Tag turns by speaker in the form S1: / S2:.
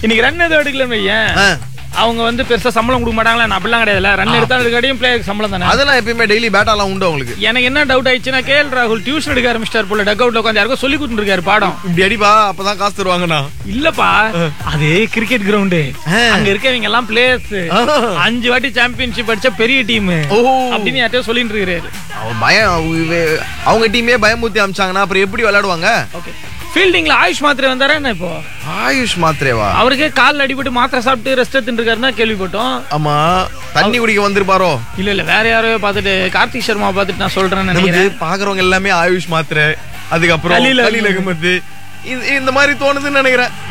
S1: இன்னைக்கு ரன் எதுவும் எடுக்கலன்னு வையேன்
S2: ஆ.
S1: அவங்க வந்து பெருசா சம்பளம் கொடுக்க மாட்டாங்களா நான் அப்படிலாம் கிடையாதுல ரன் எடுத்தா எடுக்காட்டியும் பிளேயருக்கு சம்பளம் தானே
S2: அதெல்லாம் எப்பயுமே டெய்லி பேட்டாலாம் உண்டு உங்களுக்கு
S1: எனக்கு என்ன டவுட் ஆயிடுச்சுன்னா கேஎல் ராகுல் டியூஷன் எடுக்க ஆரம்பிச்சிட்டார் போல டக் அவுட்ல உட்காந்து யாருக்கும் சொல்லி கொடுத்துட்டு இருக்காரு பாடம்
S2: இப்படி அடிப்பா அப்பதான் காசு தருவாங்கண்ணா
S1: இல்லப்பா அது கிரிக்கெட் கிரவுண்டு
S2: ஆ.
S1: அங்க இருக்கவங்க எல்லாம் பிளேயர்ஸ் அஞ்சு வாட்டி சாம்பியன்ஷிப் அடிச்ச பெரிய டீம்
S2: ஓ
S1: அப்படின்னு யார்கிட்டயோ சொல்லிட்டு இருக்காரு
S2: அவன் பயம் அவங்க இவ- அவங்க டீமே பயமுத்தி அமிச்சாங்கன்னா அப்புறம் எப்படி விளையாடுவாங்க
S1: ஓகே ஃபீல்டிங்ல ஆயுஷ் மாத்திரை வந்தாரா என்ன இப்போ
S2: ஆயுஷ் மாத்திரேவா
S1: அவருக்கே கால் அடிபட்டு மாத்திரை சாப்பிட்டு ரெஸ்ட் எடுத்துட்டு இருக்காருன்னா கேள்விப்பட்டோம்
S2: ஆமா தண்ணி குடிக்க வந்திருப்பாரோ
S1: இல்ல இல்ல வேற யாரையோ பார்த்துட்டு கார்த்திக் சர்மா பார்த்துட்டு நான் சொல்றேன்னு
S2: நமக்கு
S1: நினைக்கிறேன்
S2: பாக்குறவங்க எல்லாமே ஆயுஷ் மாத்திரை அதுக்கப்புறம்
S1: கலீல்
S2: கலீல் அகமது இது- இந்த மாதிரி தோணுதுன்னு நினைக்கிறேன்